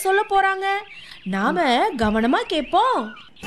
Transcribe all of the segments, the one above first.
சொல்ல போறாங்க நாம கவனமா கேட்போம்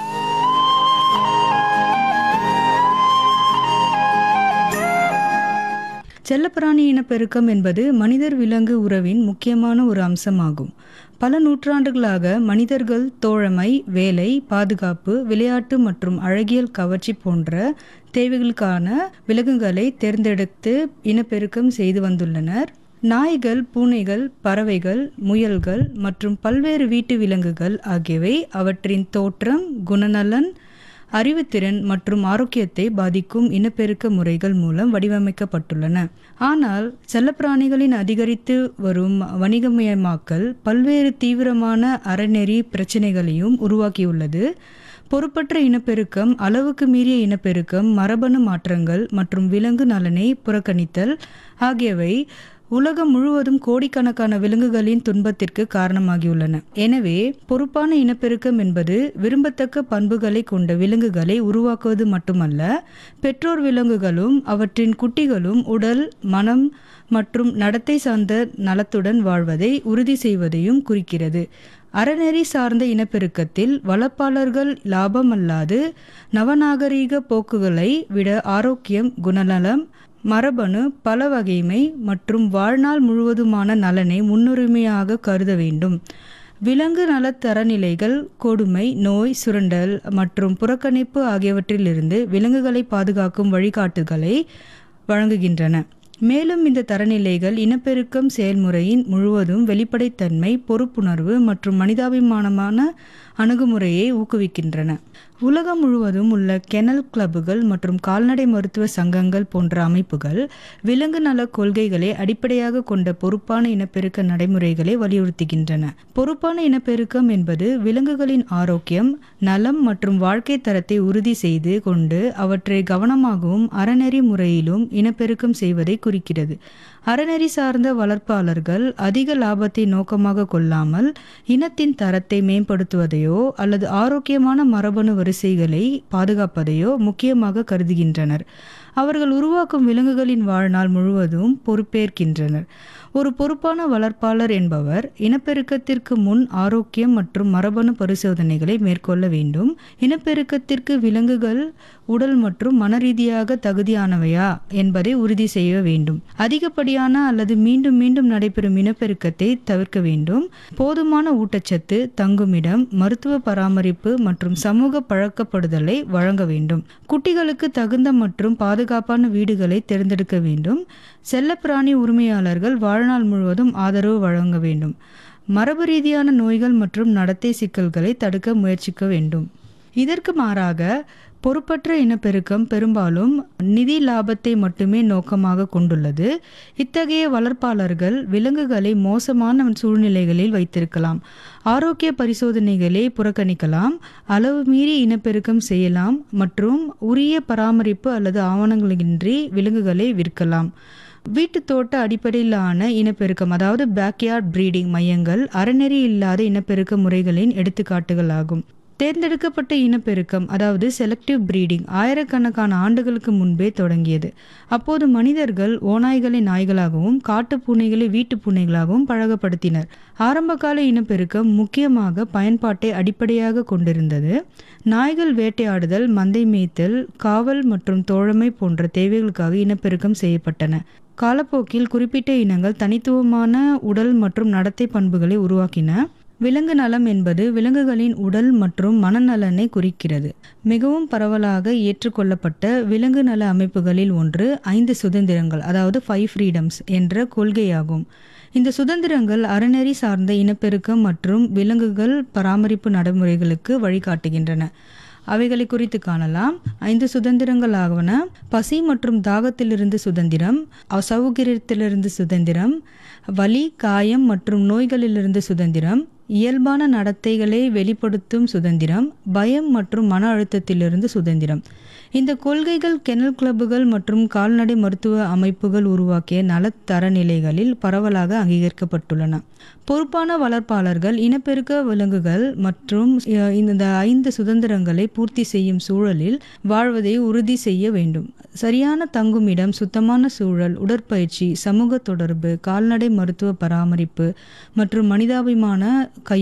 செல்லப்பிராணி இனப்பெருக்கம் என்பது மனிதர் விலங்கு உறவின் முக்கியமான ஒரு அம்சமாகும் பல நூற்றாண்டுகளாக மனிதர்கள் தோழமை வேலை பாதுகாப்பு விளையாட்டு மற்றும் அழகியல் கவர்ச்சி போன்ற தேவைகளுக்கான விலங்குகளை தேர்ந்தெடுத்து இனப்பெருக்கம் செய்து வந்துள்ளனர் நாய்கள் பூனைகள் பறவைகள் முயல்கள் மற்றும் பல்வேறு வீட்டு விலங்குகள் ஆகியவை அவற்றின் தோற்றம் குணநலன் அறிவுத்திறன் மற்றும் ஆரோக்கியத்தை பாதிக்கும் இனப்பெருக்க முறைகள் மூலம் வடிவமைக்கப்பட்டுள்ளன ஆனால் செல்லப்பிராணிகளின் அதிகரித்து வரும் வணிகமயமாக்கல் பல்வேறு தீவிரமான அறநெறி பிரச்சினைகளையும் உருவாக்கியுள்ளது பொறுப்பற்ற இனப்பெருக்கம் அளவுக்கு மீறிய இனப்பெருக்கம் மரபணு மாற்றங்கள் மற்றும் விலங்கு நலனை புறக்கணித்தல் ஆகியவை உலகம் முழுவதும் கோடிக்கணக்கான விலங்குகளின் துன்பத்திற்கு காரணமாகியுள்ளன எனவே பொறுப்பான இனப்பெருக்கம் என்பது விரும்பத்தக்க பண்புகளை கொண்ட விலங்குகளை உருவாக்குவது மட்டுமல்ல பெற்றோர் விலங்குகளும் அவற்றின் குட்டிகளும் உடல் மனம் மற்றும் நடத்தை சார்ந்த நலத்துடன் வாழ்வதை உறுதி செய்வதையும் குறிக்கிறது அறநெறி சார்ந்த இனப்பெருக்கத்தில் வளர்ப்பாளர்கள் லாபமல்லாது நவநாகரீக போக்குகளை விட ஆரோக்கியம் குணநலம் மரபணு பல வகைமை மற்றும் வாழ்நாள் முழுவதுமான நலனை முன்னுரிமையாக கருத வேண்டும் விலங்கு நலத் தரநிலைகள் கொடுமை நோய் சுரண்டல் மற்றும் புறக்கணிப்பு ஆகியவற்றிலிருந்து விலங்குகளை பாதுகாக்கும் வழிகாட்டுகளை வழங்குகின்றன மேலும் இந்த தரநிலைகள் இனப்பெருக்கம் செயல்முறையின் முழுவதும் வெளிப்படைத்தன்மை பொறுப்புணர்வு மற்றும் மனிதாபிமானமான அணுகுமுறையை ஊக்குவிக்கின்றன உலகம் முழுவதும் உள்ள கெனல் கிளப்புகள் மற்றும் கால்நடை மருத்துவ சங்கங்கள் போன்ற அமைப்புகள் விலங்கு நல கொள்கைகளை அடிப்படையாக கொண்ட பொறுப்பான இனப்பெருக்க நடைமுறைகளை வலியுறுத்துகின்றன பொறுப்பான இனப்பெருக்கம் என்பது விலங்குகளின் ஆரோக்கியம் நலம் மற்றும் வாழ்க்கை தரத்தை உறுதி செய்து கொண்டு அவற்றை கவனமாகவும் அறநெறி முறையிலும் இனப்பெருக்கம் செய்வதை குறிக்கிறது அறநெறி சார்ந்த வளர்ப்பாளர்கள் அதிக லாபத்தை நோக்கமாக கொள்ளாமல் இனத்தின் தரத்தை மேம்படுத்துவதையோ அல்லது ஆரோக்கியமான மரபணு வரிசைகளை பாதுகாப்பதையோ முக்கியமாக கருதுகின்றனர் அவர்கள் உருவாக்கும் விலங்குகளின் வாழ்நாள் முழுவதும் பொறுப்பேற்கின்றனர் ஒரு பொறுப்பான வளர்ப்பாளர் என்பவர் இனப்பெருக்கத்திற்கு முன் ஆரோக்கியம் மற்றும் மரபணு பரிசோதனைகளை மேற்கொள்ள வேண்டும் இனப்பெருக்கத்திற்கு விலங்குகள் உடல் மற்றும் மனரீதியாக தகுதியானவையா என்பதை உறுதி செய்ய வேண்டும் அதிகப்படியான அல்லது மீண்டும் மீண்டும் நடைபெறும் இனப்பெருக்கத்தை தவிர்க்க வேண்டும் போதுமான ஊட்டச்சத்து தங்குமிடம் மருத்துவ பராமரிப்பு மற்றும் சமூக பழக்கப்படுதலை வழங்க வேண்டும் குட்டிகளுக்கு தகுந்த மற்றும் பாதுகாப்பான வீடுகளை தேர்ந்தெடுக்க வேண்டும் செல்லப்பிராணி உரிமையாளர்கள் வாழ்நாள் முழுவதும் ஆதரவு வழங்க வேண்டும் மரபு ரீதியான நோய்கள் மற்றும் நடத்தை சிக்கல்களை தடுக்க முயற்சிக்க வேண்டும் இதற்கு மாறாக பொறுப்பற்ற இனப்பெருக்கம் பெரும்பாலும் நிதி லாபத்தை மட்டுமே நோக்கமாக கொண்டுள்ளது இத்தகைய வளர்ப்பாளர்கள் விலங்குகளை மோசமான சூழ்நிலைகளில் வைத்திருக்கலாம் ஆரோக்கிய பரிசோதனைகளை புறக்கணிக்கலாம் அளவு மீறி இனப்பெருக்கம் செய்யலாம் மற்றும் உரிய பராமரிப்பு அல்லது ஆவணங்களின்றி விலங்குகளை விற்கலாம் வீட்டு தோட்ட அடிப்படையிலான இனப்பெருக்கம் அதாவது பேக்யார்ட் பிரீடிங் மையங்கள் அறநெறி இல்லாத இனப்பெருக்க முறைகளின் எடுத்துக்காட்டுகளாகும் தேர்ந்தெடுக்கப்பட்ட இனப்பெருக்கம் அதாவது செலக்டிவ் பிரீடிங் ஆயிரக்கணக்கான ஆண்டுகளுக்கு முன்பே தொடங்கியது அப்போது மனிதர்கள் ஓநாய்களை நாய்களாகவும் காட்டு பூனைகளை வீட்டு பூனைகளாகவும் பழகப்படுத்தினர் ஆரம்பகால இனப்பெருக்கம் முக்கியமாக பயன்பாட்டை அடிப்படையாக கொண்டிருந்தது நாய்கள் வேட்டையாடுதல் மந்தை மேய்த்தல் காவல் மற்றும் தோழமை போன்ற தேவைகளுக்காக இனப்பெருக்கம் செய்யப்பட்டன காலப்போக்கில் குறிப்பிட்ட இனங்கள் தனித்துவமான உடல் மற்றும் நடத்தை பண்புகளை உருவாக்கின விலங்கு நலம் என்பது விலங்குகளின் உடல் மற்றும் மனநலனை குறிக்கிறது மிகவும் பரவலாக ஏற்றுக்கொள்ளப்பட்ட விலங்கு நல அமைப்புகளில் ஒன்று ஐந்து சுதந்திரங்கள் அதாவது ஃபைவ் ஃப்ரீடம்ஸ் என்ற கொள்கையாகும் இந்த சுதந்திரங்கள் அறநெறி சார்ந்த இனப்பெருக்கம் மற்றும் விலங்குகள் பராமரிப்பு நடைமுறைகளுக்கு வழிகாட்டுகின்றன அவைகளை குறித்து காணலாம் ஐந்து சுதந்திரங்களாவன பசி மற்றும் தாகத்திலிருந்து சுதந்திரம் அசௌகரியத்திலிருந்து சுதந்திரம் வலி காயம் மற்றும் நோய்களிலிருந்து சுதந்திரம் இயல்பான நடத்தைகளை வெளிப்படுத்தும் சுதந்திரம் பயம் மற்றும் மன அழுத்தத்திலிருந்து சுதந்திரம் இந்த கொள்கைகள் கெனல் கிளப்புகள் மற்றும் கால்நடை மருத்துவ அமைப்புகள் உருவாக்கிய நலத் தரநிலைகளில் பரவலாக அங்கீகரிக்கப்பட்டுள்ளன பொறுப்பான வளர்ப்பாளர்கள் இனப்பெருக்க விலங்குகள் மற்றும் அஹ், இந்த ஐந்து சுதந்திரங்களை பூர்த்தி செய்யும் சூழலில் வாழ்வதை உறுதி செய்ய வேண்டும் சரியான தங்குமிடம் சுத்தமான சூழல் உடற்பயிற்சி சமூக தொடர்பு கால்நடை மருத்துவ பராமரிப்பு மற்றும் மனிதாபிமான கை